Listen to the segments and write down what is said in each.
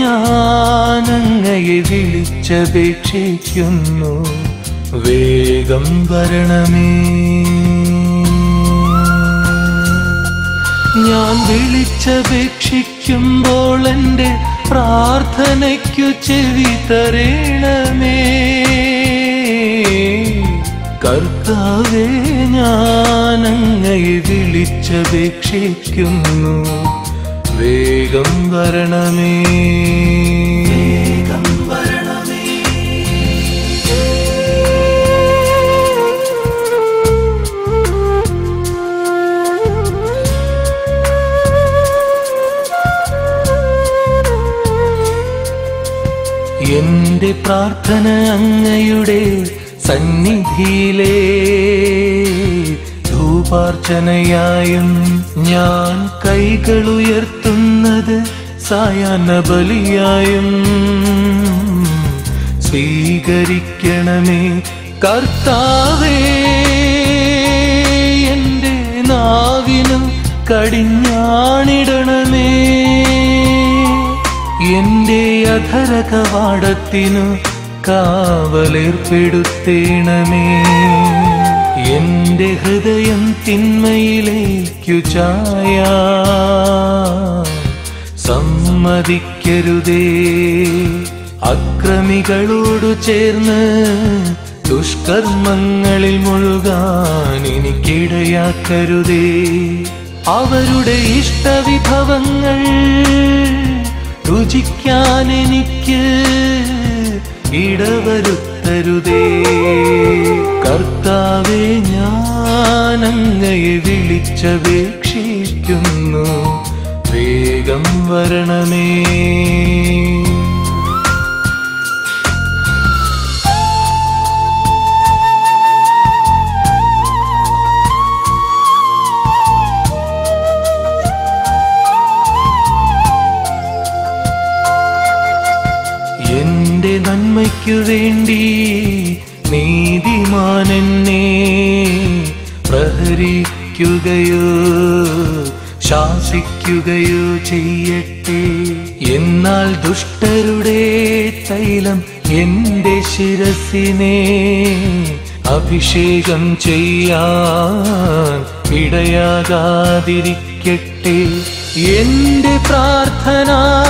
ഞാനങ്ങയെ വിളിച്ചപേക്ഷിക്കുന്നു വേഗം വരണമേ ഞാൻ വിളിച്ചപേക്ഷിക്കുമ്പോൾ എൻ്റെ പ്രാർത്ഥനയ്ക്കു ചെവി തരേണമേ കർത്താവേ ഞാനങ്ങയെ വിളിച്ചപേക്ഷിക്കുന്നു വേഗം വരണമേ വേഗം വരണമേ എന്റെ പ്രാർത്ഥന അങ്ങയുടെ സന്നിധിയിലേ ധൂപാർച്ചനയായും ഞാൻ കൈകൾ ഉയർത്തുന്നത് സായാഹ്ന ബലിയായും സ്വീകരിക്കണമേ കർത്താവേ എന്റെ നാവിനു കടിഞ്ഞാണിടണമേ എന്റെ അധര കവാടത്തിനു കാവലേർപ്പെടുത്തേണമേ എന്റെ ഹൃദയം തിന്മയിലേക്കു ചായ സമ്മതിക്കരുതേ അക്രമികളോടു ചേർന്ന് ദുഷ്കർമ്മങ്ങളിൽ മുഴുകാൻ എനിക്കിടയാക്കരുതേ അവരുടെ ഇഷ്ടവിഭവങ്ങൾ രുചിക്കാൻ എനിക്ക് ഇടവരുത്തരുതേ കർത്താവെ ഞാനങ്ങയെ വിളിച്ചപേക്ഷിക്കുന്നു വേഗം വരണമേ എന്റെ നന്മയ്ക്കു വേണ്ടി നീതിമാനെന്നെ പ്രഹരിക്കുകയോ ശാസിക്കുകയോ ചെയ്യട്ടെ എന്നാൽ ദുഷ്ടരുടെ തൈലം എന്റെ ശിരസിനെ അഭിഷേകം ചെയ്യാൻ ഇടയാകാതിരിക്കട്ടെ എന്റെ പ്രാർത്ഥന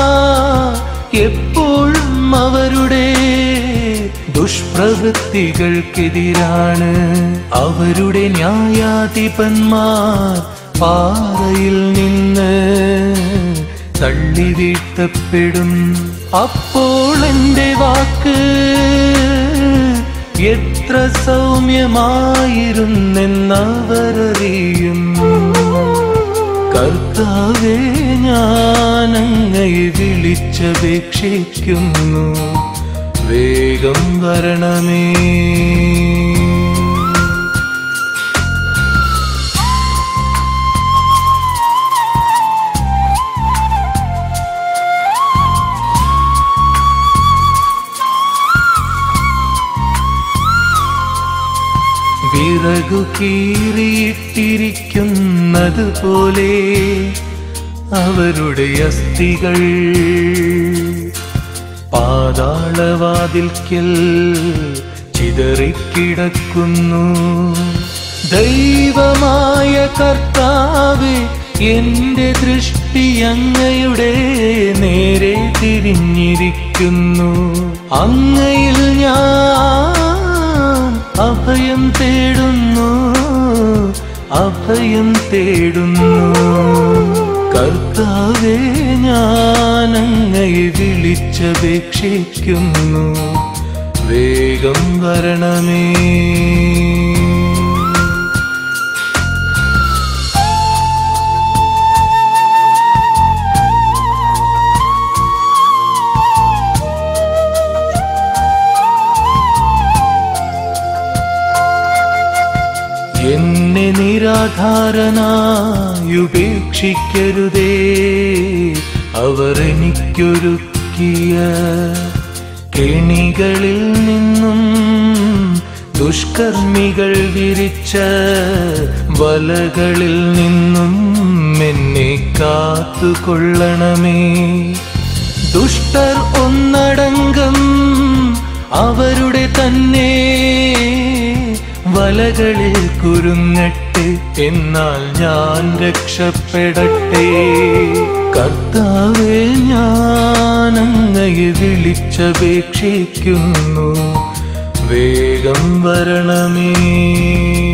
എപ്പോഴും അവരുടെ ദുഷ്പ്രവൃത്തികൾക്കെതിരാണ് അവരുടെ ന്യായാധിപന്മാർ പാറയിൽ നിന്ന് തള്ളി വീഴ്ത്തപ്പെടും അപ്പോൾ എന്റെ വാക്ക് എത്ര സൗമ്യമായിരുന്നെന്നവരറിയും കർത്താവേ ഞാനങ്ങയെ വിളിച്ചപേക്ഷിക്കുന്നു വേഗം വരണമേ വിറകു കീറിയിട്ടിരിക്കുന്നത് പോലെ അവരുടെ അസ്ഥികൾ പാതാളവാതിൽക്കൽ ചിതറിക്കിടക്കുന്നു ദൈവമായ കർത്താവെ എന്റെ ദൃഷ്ടി അങ്ങയുടെ നേരെ തിരിഞ്ഞിരിക്കുന്നു അങ്ങയിൽ ഞാൻ അഭയം തേടുന്നു അഭയം തേടുന്നു കർത്താവെ ഞാൻ അങ്ങയെ വിളിച്ചപേക്ഷിക്കുന്നു വേഗം വരണമേ എന്നെ നിരാധാരനായി ഉപേക്ഷിക്കരുതേ അവർ എനിക്കൊരുക്കിയ കെണികളിൽ നിന്നും ദുഷ്കർമ്മികൾ വിരിച്ച വലകളിൽ നിന്നും എന്നെ കാത്തുകൊള്ളണമേ ദുഷ്ടർ ഒന്നടങ്കം അവരുടെ തന്നെ വലകളിൽ കുരുങ്ങട്ടെ എന്നാൽ ഞാൻ രക്ഷപ്പെടട്ടെ കർത്താവെ ഞാൻ അങ്ങയെ വിളിച്ചപേക്ഷിക്കുന്നു വേഗം വരണമേ